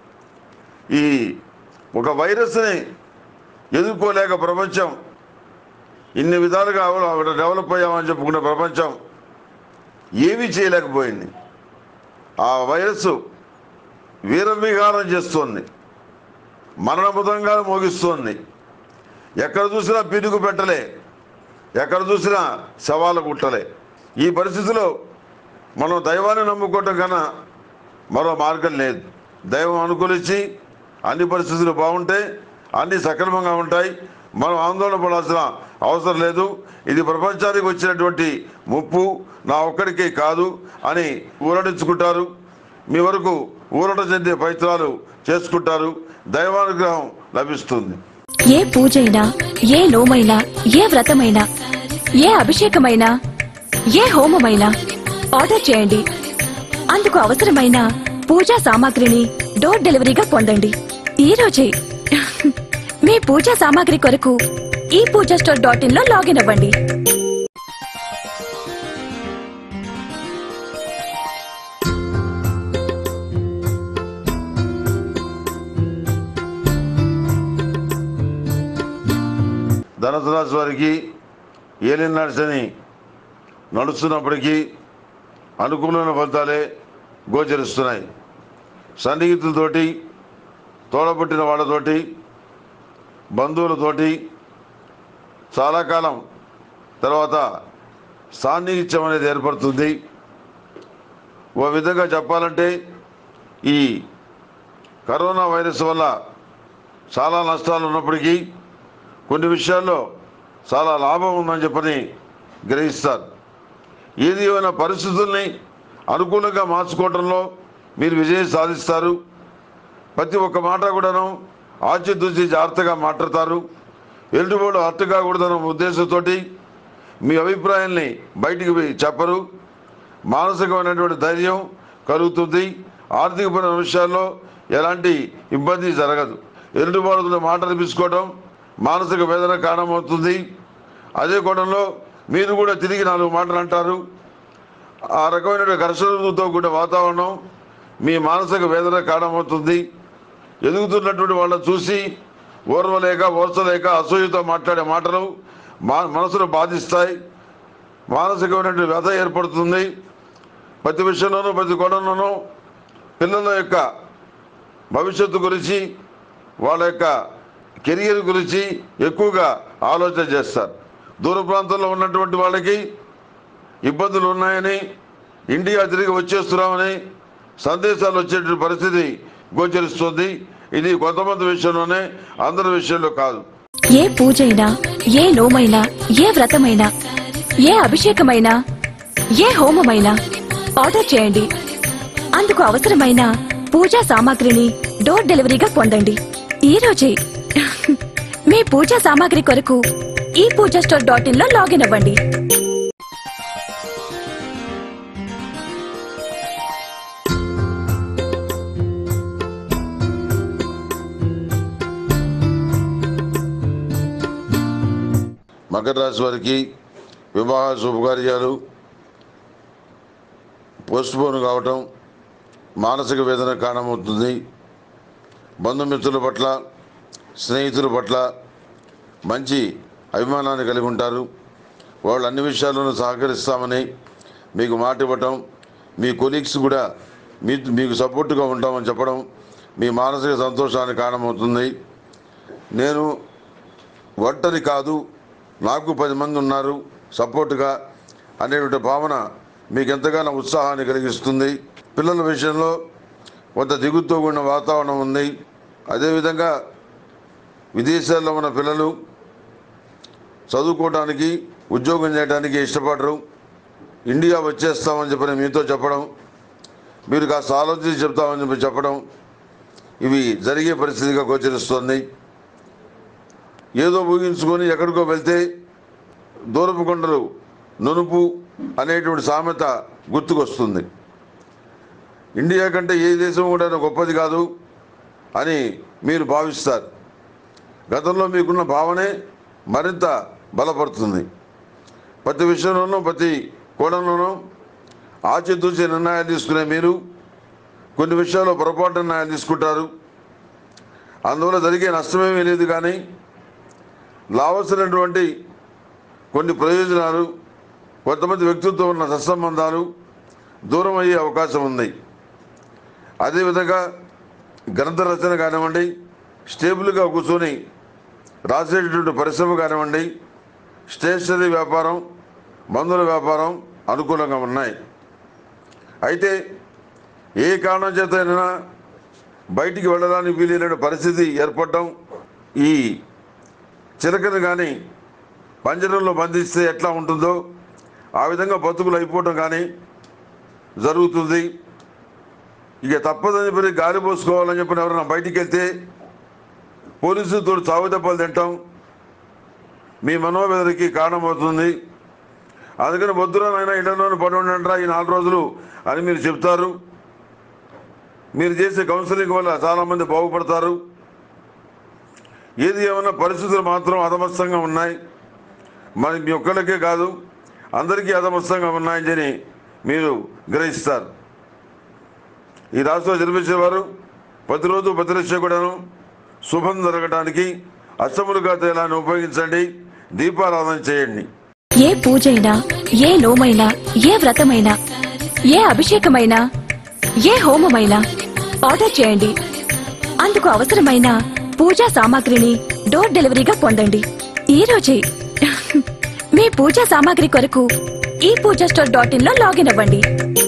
ఈ ఒక వైరస్ని ఎదుర్కోలేక ప్రపంచం ఇన్ని విధాలుగా అవల- డెవలప్ అయ్యామని చెప్పుకున్న ప్రపంచం ఏమీ చేయలేకపోయింది ఆ వైరస్ వీరవిహారం చేస్తోంది మరణముదంగా మోగిస్తోంది ఎక్కడ చూసినా పిడుగు పెట్టలే ఎక్కడ చూసినా శవాల గుట్టలే ఈ పరిస్థితిలో మనం దైవాన్ని నమ్ముకోవటం కన్నా మరో మార్గం లేదు దైవం అనుకూలించి అన్ని పరిస్థితులు బాగుంటే అన్ని సక్రమంగా ఉంటాయి మనం ఆందోళన పడాల్సిన అవసరం లేదు ఇది ప్రపంచానికి వచ్చినటువంటి ముప్పు నా ఒక్కడికే కాదు అని ఊరడించుకుంటారు మీ వరకు ఊరట చెందే ప్రయత్నాలు చేసుకుంటారు దైవానుగ్రహం లభిస్తుంది ఏ పూజైనా ఏ నోమైనా ఏ వ్రతమైనా ఏ అభిషేకమైనా ఏ హోమమైనా ఆర్డర్ చేయండి అందుకు అవసరమైన పూజా సామాగ్రిని డోర్ డెలివరీగా పొందండి ఈ రోజే మీ పూజా సామాగ్రి కొరకు ఈ పూజా స్టోర్ డాట్ ఇన్ లో లాగిన్ అవ్వండి ధనుసు రాశి వారికి ఏలినాడు శని నడుస్తున్నప్పటికీ అనుకూలమైన ఫలితాలే గోచరిస్తున్నాయి సన్నిహితులతోటి తోడబుట్టిన వాళ్ళతోటి బంధువులతోటి చాలా కాలం తర్వాత సాన్నిహిత్యం అనేది ఏర్పడుతుంది ఓ విధంగా చెప్పాలంటే ఈ కరోనా వైరస్ వల్ల చాలా నష్టాలు ఉన్నప్పటికీ కొన్ని విషయాల్లో చాలా లాభం ఉందని చెప్పని గ్రహిస్తారు ఏది ఏమైనా పరిస్థితుల్ని అనుకూలంగా మార్చుకోవడంలో మీరు విజయం సాధిస్తారు ప్రతి ఒక్క మాట కూడాను ఆచితూచి జాగ్రత్తగా మాట్లాడతారు ఎల్లుబోడు హర్ట్ కాకూడదన్న ఉద్దేశంతో మీ అభిప్రాయాల్ని బయటికి పోయి చెప్పరు మానసికమైనటువంటి ధైర్యం కలుగుతుంది ఆర్థికపరమైన విషయాల్లో ఎలాంటి ఇబ్బంది జరగదు ఎరుడుబాటుతో మాట అనిపించుకోవడం మానసిక వేదన కారణమవుతుంది అదే కోణంలో మీరు కూడా తిరిగి నాలుగు మాటలు అంటారు ఆ రకమైన ఘర్షణలతో కూడిన వాతావరణం మీ మానసిక వేదన కారణమవుతుంది ఎదుగుతున్నటువంటి వాళ్ళని చూసి ఓర్వలేక ఓర్చలేక అసూయతో మాట్లాడే మాటలు మా మనసును బాధిస్తాయి మానసికమైనటువంటి వ్యధ ఏర్పడుతుంది ప్రతి విషయంలోనూ ప్రతి కోణంలోనూ పిల్లల యొక్క భవిష్యత్తు గురించి వాళ్ళ యొక్క కెరియర్ గురించి ఎక్కువగా ఆలోచన చేస్తారు దూర ప్రాంతంలో ఉన్నటువంటి వాళ్ళకి ఇబ్బందులు ఉన్నాయని ఇండియా తిరిగి వచ్చేస్తున్నామని సందేశాలు వచ్చేటువంటి పరిస్థితి గోచరిస్తుంది ఇది కొంతమంది విషయంలోనే అందరి విషయంలో కాదు ఏ పూజైనా ఏ నోమైనా ఏ వ్రతమైనా ఏ అభిషేకమైనా ఏ హోమమైనా ఆర్డర్ చేయండి అందుకు అవసరమైన పూజా సామాగ్రిని డోర్ డెలివరీగా పొందండి ఈ రోజే మీ పూజా సామాగ్రి కొరకు ఈ పూజా స్టోర్ డాట్ ఇన్ లో లాగిన్ అవ్వండి మకర రాశి వారికి వివాహ శుభకార్యాలు పోస్ట్పోన్ కావటం మానసిక వేదన కారణమవుతుంది బంధుమిత్రుల పట్ల స్నేహితుల పట్ల మంచి అభిమానాన్ని కలిగి ఉంటారు వాళ్ళు అన్ని విషయాల్లోనూ సహకరిస్తామని మీకు మాట ఇవ్వటం మీ కొలీగ్స్ కూడా మీ మీకు సపోర్టుగా ఉంటామని చెప్పడం మీ మానసిక సంతోషానికి కారణమవుతుంది నేను ఒంటరి కాదు నాకు పది మంది ఉన్నారు సపోర్టుగా అనేటువంటి భావన మీకు ఎంతగానో ఉత్సాహాన్ని కలిగిస్తుంది పిల్లల విషయంలో కొంత దిగుతో కూడిన వాతావరణం ఉంది అదేవిధంగా విదేశాల్లో ఉన్న పిల్లలు చదువుకోవడానికి ఉద్యోగం చేయడానికి ఇష్టపడరు ఇండియా వచ్చేస్తామని చెప్పని మీతో చెప్పడం మీరు కాస్త ఆలోచించి చెప్తామని చెప్పి చెప్పడం ఇవి జరిగే పరిస్థితిగా గోచరిస్తుంది ఏదో ఊహించుకొని ఎక్కడికో వెళ్తే దూరపు కొండలు నునుపు అనేటువంటి సామెత గుర్తుకొస్తుంది ఇండియా కంటే ఏ దేశం కూడా గొప్పది కాదు అని మీరు భావిస్తారు గతంలో మీకున్న భావనే మరింత బలపడుతుంది ప్రతి విషయంలోనూ ప్రతి కోణంలోనూ ఆచితూచి నిర్ణయాలు తీసుకునే మీరు కొన్ని విషయాల్లో పొరపాటు నిర్ణయాలు తీసుకుంటారు అందువల్ల జరిగే నష్టమేమీ లేదు కానీ లావలసినటువంటి కొన్ని ప్రయోజనాలు కొంతమంది వ్యక్తులతో ఉన్న సత్సంబంధాలు దూరం అయ్యే అవకాశం ఉంది అదేవిధంగా గ్రంథ రచన కానివ్వండి స్టేబుల్గా కూర్చొని రాసేటటువంటి పరిశ్రమ కానివ్వండి స్టేషనరీ వ్యాపారం మందుల వ్యాపారం అనుకూలంగా ఉన్నాయి అయితే ఏ కారణం చేతైనా బయటికి వెళ్ళడానికి వీలైన పరిస్థితి ఏర్పడటం ఈ చిలకను కానీ పంజరంలో బంధిస్తే ఎట్లా ఉంటుందో ఆ విధంగా బతుకులు అయిపోవటం కానీ జరుగుతుంది ఇక తప్పదని చెప్పి గాలి పోసుకోవాలని చెప్పి ఎవరైనా బయటికి వెళ్తే పోలీసులతో చావు దెబ్బలు తింటాం మీ మనోవేదనకి కారణమవుతుంది అందుకని వద్దురానైనా ఇళ్లలోనే పడి ఉండండిరా ఈ నాలుగు రోజులు అని మీరు చెప్తారు మీరు చేసే కౌన్సిలింగ్ వల్ల చాలామంది బాగుపడతారు ఏది ఏమన్నా పరిస్థితులు మాత్రం అధమస్తంగా ఉన్నాయి మరి మీ ఒక్కళ్ళకే కాదు అందరికీ అధమస్తంగా ఉన్నాయని మీరు గ్రహిస్తారు ఈ రాష్ట్రంలో జన్మించేవారు ప్రతిరోజు ప్రతిరక్ష కూడాను శుభం జరగడానికి అష్టములుగా తేలాన్ని ఉపయోగించండి దీపారాధన చేయండి ఏ పూజైనా ఏ నోమైనా ఏ వ్రతమైనా ఏ అభిషేకమైనా ఏ హోమమైనా ఆర్డర్ చేయండి అందుకు అవసరమైన పూజా సామాగ్రిని డోర్ డెలివరీగా పొందండి ఈ రోజే మీ పూజా సామాగ్రి కొరకు ఈ పూజా స్టోర్ డాట్ ఇన్ లో లాగిన్ అవ్వండి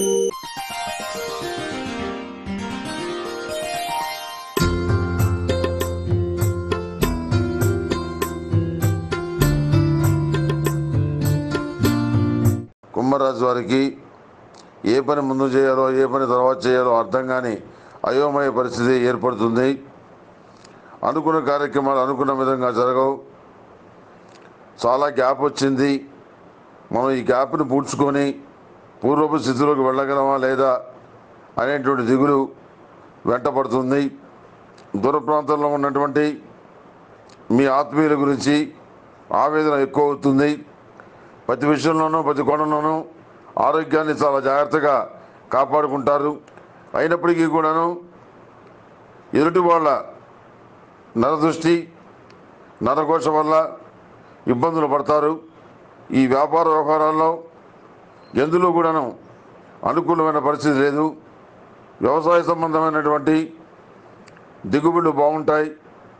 కుంభరాశి వారికి ఏ పని ముందు చేయాలో ఏ పని తర్వాత చేయాలో అర్థం కాని అయోమయ పరిస్థితి ఏర్పడుతుంది అనుకున్న కార్యక్రమాలు అనుకున్న విధంగా జరగవు చాలా గ్యాప్ వచ్చింది మనం ఈ గ్యాప్ని పూడ్చుకొని పూర్వపు స్థితిలోకి వెళ్ళగలమా లేదా అనేటువంటి దిగులు వెంటపడుతుంది దూర ప్రాంతంలో ఉన్నటువంటి మీ ఆత్మీయుల గురించి ఆవేదన ఎక్కువ అవుతుంది ప్రతి విషయంలోనూ ప్రతి కోణంలోనూ ఆరోగ్యాన్ని చాలా జాగ్రత్తగా కాపాడుకుంటారు అయినప్పటికీ కూడాను ఎదుటి వాళ్ళ నరదృష్టి నరఘోష వల్ల ఇబ్బందులు పడతారు ఈ వ్యాపార వ్యవహారాల్లో ఎందులో కూడాను అనుకూలమైన పరిస్థితి లేదు వ్యవసాయ సంబంధమైనటువంటి దిగుబడులు బాగుంటాయి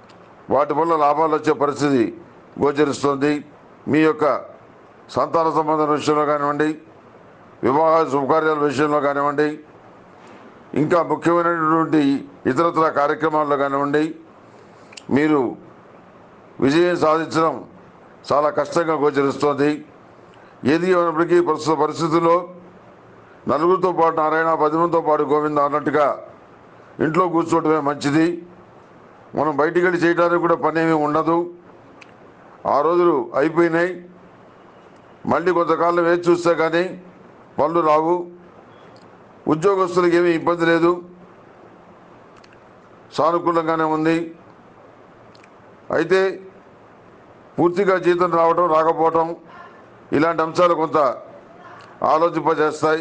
వాటి వల్ల లాభాలు వచ్చే పరిస్థితి గోచరిస్తుంది మీ యొక్క సంతాన సంబంధం విషయంలో కానివ్వండి వివాహ శుభకార్యాల విషయంలో కానివ్వండి ఇంకా ముఖ్యమైనటువంటి ఇతరత్ర కార్యక్రమాల్లో కానివ్వండి మీరు విజయం సాధించడం చాలా కష్టంగా గోచరిస్తోంది ఏది అయినప్పటికీ ప్రస్తుత పరిస్థితుల్లో నలుగురితో పాటు నారాయణ పది మందితో పాటు గోవింద అన్నట్టుగా ఇంట్లో కూర్చోవటమే మంచిది మనం బయటికి వెళ్ళి చేయడానికి కూడా పని ఏమీ ఉండదు ఆ రోజులు అయిపోయినాయి మళ్ళీ కొంతకాలం వేచి చూస్తే కానీ పనులు రావు ఉద్యోగస్తులకు ఏమీ ఇబ్బంది లేదు సానుకూలంగానే ఉంది అయితే పూర్తిగా జీతం రావటం రాకపోవటం ఇలాంటి అంశాలు కొంత ఆలోచింపజేస్తాయి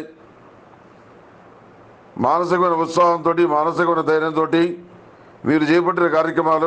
మానసికమైన ఉత్సాహంతో మానసికమైన ధైర్యంతో మీరు చేపట్టిన కార్యక్రమాలు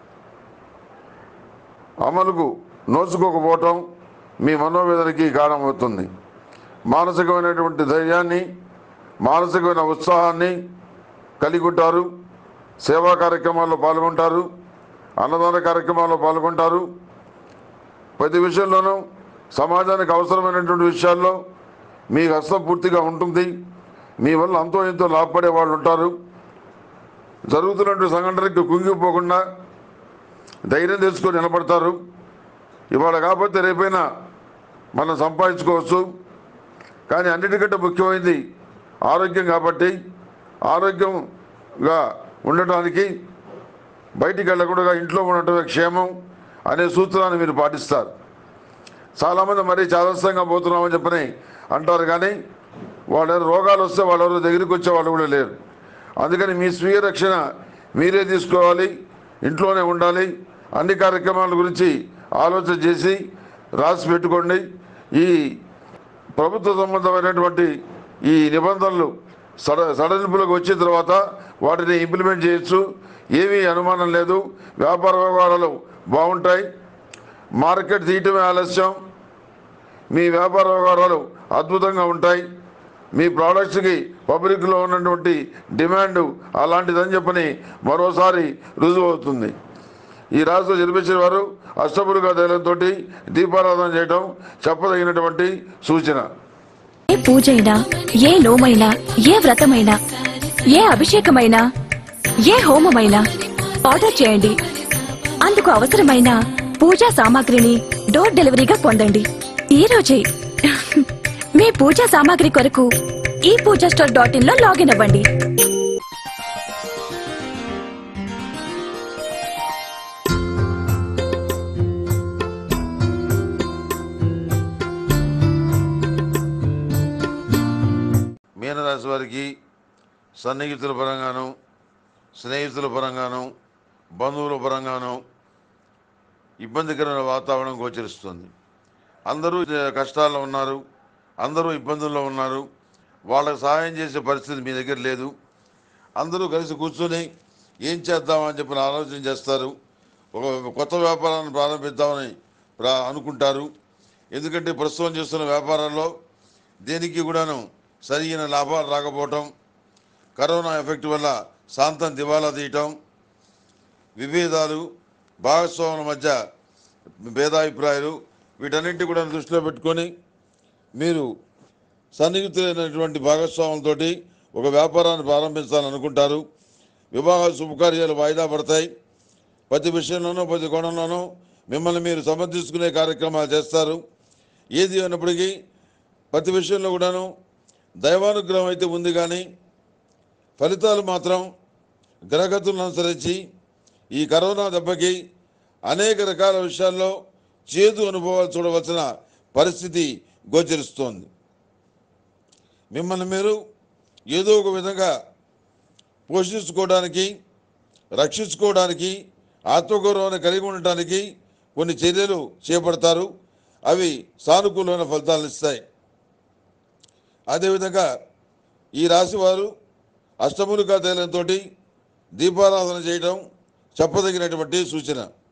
అమలుకు నోచుకోకపోవటం మీ మనోవేదనకి కారణమవుతుంది మానసికమైనటువంటి ధైర్యాన్ని మానసికమైన ఉత్సాహాన్ని కలిగి ఉంటారు సేవా కార్యక్రమాల్లో పాల్గొంటారు అన్నదాన కార్యక్రమాల్లో పాల్గొంటారు ప్రతి విషయంలోనూ సమాజానికి అవసరమైనటువంటి విషయాల్లో మీ హస్తం పూర్తిగా ఉంటుంది మీ వల్ల అంతో ఎంతో లాభపడే వాళ్ళు ఉంటారు జరుగుతున్నటువంటి సంఘటనకి కుంగిపోకుండా ధైర్యం తెచ్చుకొని నిలబడతారు ఇవాళ కాకపోతే రేపైనా మనం సంపాదించుకోవచ్చు కానీ అన్నిటికంటే ముఖ్యమైనది ఆరోగ్యం కాబట్టి ఆరోగ్యంగా ఉండటానికి బయటికి వెళ్ళకుండా ఇంట్లో ఉండటమే క్షేమం అనే సూత్రాన్ని మీరు పాటిస్తారు చాలామంది మరీ చాదస్తంగా పోతున్నామని చెప్పని అంటారు కానీ వాళ్ళ రోగాలు వస్తే వాళ్ళెవరు దగ్గరికి వచ్చే వాళ్ళు కూడా లేరు అందుకని మీ స్వీయ రక్షణ మీరే తీసుకోవాలి ఇంట్లోనే ఉండాలి అన్ని కార్యక్రమాల గురించి ఆలోచన చేసి రాసి పెట్టుకోండి ఈ ప్రభుత్వ సంబంధమైనటువంటి ఈ నిబంధనలు సడ సడలింపులకు వచ్చిన తర్వాత వాటిని ఇంప్లిమెంట్ చేయొచ్చు ఏమీ అనుమానం లేదు వ్యాపార వ్యవహారాలు బాగుంటాయి మార్కెట్ తీయటమే ఆలస్యం మీ వ్యాపార వ్యవహారాలు అద్భుతంగా ఉంటాయి మీ ప్రోడక్ట్స్కి పబ్లిక్లో ఉన్నటువంటి డిమాండ్ అలాంటిదని చెప్పని మరోసారి రుజువు అవుతుంది ఈ రాష్ట్రం జన్మించిన వారు అష్టములుగా ధైర్యంతో దీపారాధన చేయడం చెప్పదగినటువంటి సూచన ఏ పూజైనా ఏ నోమైనా ఏ వ్రతమైనా ఏ అభిషేకమైనా ఏ హోమమైనా ఆర్డర్ చేయండి అందుకు అవసరమైన పూజా సామాగ్రిని డోర్ డెలివరీగా పొందండి ఈ రోజే మీ పూజా సామాగ్రి కొరకు ఈ పూజా స్టోర్ డాట్ ఇన్ లో లాగిన్ అవ్వండి మీనరాశి వారికి సన్నిహితుల పరంగాను స్నేహితుల పరంగాను బంధువుల పరంగాను ఇబ్బందికరమైన వాతావరణం గోచరిస్తుంది అందరూ జ- కష్టాల్లో ఉన్నారు అందరూ ఇబ్బందుల్లో ఉన్నారు వాళ్ళకి సహాయం చేసే పరిస్థితి మీ దగ్గర లేదు అందరూ కలిసి కూర్చొని ఏం చేద్దామని చెప్పి ఆలోచన చేస్తారు ఒక కొత్త వ్యాపారాన్ని ప్రారంభిద్దామని ప్రా అనుకుంటారు ఎందుకంటే ప్రస్తుతం చేస్తున్న వ్యాపారాల్లో దేనికి కూడాను సరైన లాభాలు రాకపోవటం కరోనా ఎఫెక్ట్ వల్ల శాంతం దివాలా తీయటం విభేదాలు భాగస్వాముల మధ్య భేదాభిప్రాయాలు వీటన్నింటి కూడా దృష్టిలో పెట్టుకొని మీరు సన్నిహితులైనటువంటి భాగస్వాములతోటి ఒక వ్యాపారాన్ని ప్రారంభించాలని అనుకుంటారు వివాహ శుభకార్యాలు వాయిదా పడతాయి ప్రతి విషయంలోనూ ప్రతి కోణంలోనూ మిమ్మల్ని మీరు సమర్థించుకునే కార్యక్రమాలు చేస్తారు ఏది అయినప్పటికీ ప్రతి విషయంలో కూడాను దైవానుగ్రహం అయితే ఉంది కానీ ఫలితాలు మాత్రం గ్రహగతులను అనుసరించి ఈ కరోనా దెబ్బకి అనేక రకాల విషయాల్లో చేదు అనుభవాలు చూడవలసిన పరిస్థితి గోచరిస్తోంది మిమ్మల్ని మీరు ఏదో ఒక విధంగా పోషించుకోవడానికి రక్షించుకోవడానికి ఆత్మగౌరవాన్ని కలిగి ఉండటానికి కొన్ని చర్యలు చేపడతారు అవి సానుకూలమైన ఫలితాలను ఇస్తాయి అదేవిధంగా ఈ రాశి వారు అష్టములుగా తైలంతో దీపారాధన చేయడం చెప్పదగినటువంటి సూచన